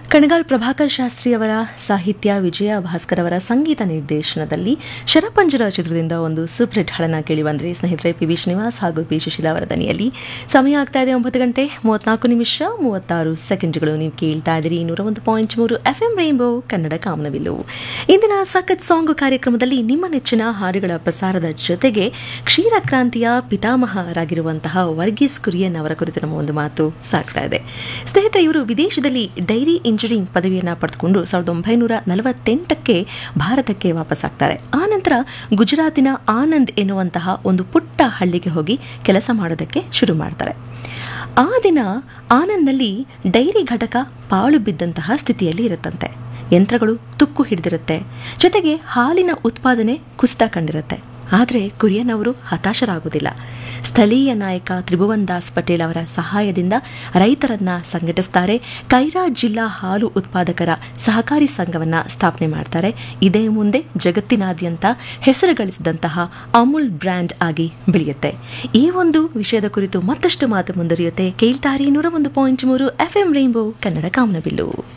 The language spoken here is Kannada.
ಕಣಗಾಳ್ ಪ್ರಭಾಕರ್ ಶಾಸ್ತ್ರಿ ಅವರ ಸಾಹಿತ್ಯ ವಿಜಯ ಭಾಸ್ಕರ್ ಅವರ ಸಂಗೀತ ನಿರ್ದೇಶನದಲ್ಲಿ ಶರಪಂಜರ ಚಿತ್ರದಿಂದ ಒಂದು ಸೂಪರ್ ಹಿಟ್ ಹಾಡನ್ನ ಕೇಳಿ ಬಂದ್ರೆ ಸ್ನೇಹಿತರೆ ಪಿ ವಿ ಶ್ರೀನಿವಾಸ್ ಹಾಗೂ ಪಿ ಸುಶೀಲಾ ಅವರ ದನಿಯಲ್ಲಿ ಸಮಯ ಆಗ್ತಾ ಇದೆ ಒಂಬತ್ತು ಗಂಟೆ ಮೂವತ್ನಾಲ್ಕು ನಿಮಿಷ ಮೂವತ್ತಾರು ಸೆಕೆಂಡ್ಗಳು ನೀವು ಕೇಳ್ತಾ ಇದ್ದೀರಿ ನೂರ ಒಂದು ಪಾಯಿಂಟ್ ಮೂರು ಎಫ್ ಎಂ ರೈನ್ಬೋ ಕನ್ನಡ ಕಾಮನವಿಲ್ಲು ಇಂದಿನ ಸಖತ್ ಸಾಂಗ್ ಕಾರ್ಯಕ್ರಮದಲ್ಲಿ ನಿಮ್ಮ ನೆಚ್ಚಿನ ಹಾಡುಗಳ ಪ್ರಸಾರದ ಜೊತೆಗೆ ಕ್ಷೀರಕ್ರಾಂತಿಯ ಪಿತಾಮಹರಾಗಿರುವಂತಹ ವರ್ಗೀಸ್ ಕುರಿಯನ್ ಅವರ ಕುರಿತು ನಮ್ಮ ಒಂದು ಮಾತು ಸಾಗ್ತಾ ಇದೆ ಸ್ನೇಹಿತರೆ ಇವರು ವಿದೇಶದಲ್ಲಿ ಡೈರಿ ಇಂಜಿನಿಯರಿಂಗ್ ಪದವಿಯನ್ನು ಪಡೆದುಕೊಂಡು ಸಾವಿರದ ಒಂಬೈನೂರ ನಲವತ್ತೆಂಟಕ್ಕೆ ಭಾರತಕ್ಕೆ ವಾಪಸ್ಸಾಗ್ತಾರೆ ಆನಂತರ ಗುಜರಾತಿನ ಆನಂದ್ ಎನ್ನುವಂತಹ ಒಂದು ಪುಟ್ಟ ಹಳ್ಳಿಗೆ ಹೋಗಿ ಕೆಲಸ ಮಾಡೋದಕ್ಕೆ ಶುರು ಮಾಡ್ತಾರೆ ಆ ದಿನ ಆನಂದ್ನಲ್ಲಿ ಡೈರಿ ಘಟಕ ಪಾಳು ಬಿದ್ದಂತಹ ಸ್ಥಿತಿಯಲ್ಲಿ ಇರುತ್ತಂತೆ ಯಂತ್ರಗಳು ತುಕ್ಕು ಹಿಡಿದಿರುತ್ತೆ ಜೊತೆಗೆ ಹಾಲಿನ ಉತ್ಪಾದನೆ ಕುಸಿತ ಕಂಡಿರುತ್ತೆ ಆದರೆ ಕುರಿಯನ್ ಅವರು ಹತಾಶರಾಗುವುದಿಲ್ಲ ಸ್ಥಳೀಯ ನಾಯಕ ತ್ರಿಭುವನ್ ದಾಸ್ ಪಟೇಲ್ ಅವರ ಸಹಾಯದಿಂದ ರೈತರನ್ನ ಸಂಘಟಿಸ್ತಾರೆ ಕೈರಾ ಜಿಲ್ಲಾ ಹಾಲು ಉತ್ಪಾದಕರ ಸಹಕಾರಿ ಸಂಘವನ್ನ ಸ್ಥಾಪನೆ ಮಾಡ್ತಾರೆ ಇದೇ ಮುಂದೆ ಜಗತ್ತಿನಾದ್ಯಂತ ಹೆಸರು ಗಳಿಸಿದಂತಹ ಅಮೂಲ್ ಬ್ರ್ಯಾಂಡ್ ಆಗಿ ಬೆಳೆಯುತ್ತೆ ಈ ಒಂದು ವಿಷಯದ ಕುರಿತು ಮತ್ತಷ್ಟು ಮಾತು ಮುಂದುವರಿಯುತ್ತೆ ಕೇಳ್ತಾರೆ ನೂರ ಒಂದು ಪಾಯಿಂಟ್ ಮೂರು ಎಫ್ ಎಂ ರೈನ್ಬೋ ಕನ್ನಡ ಕಾಮನಬಿಲ್ಲು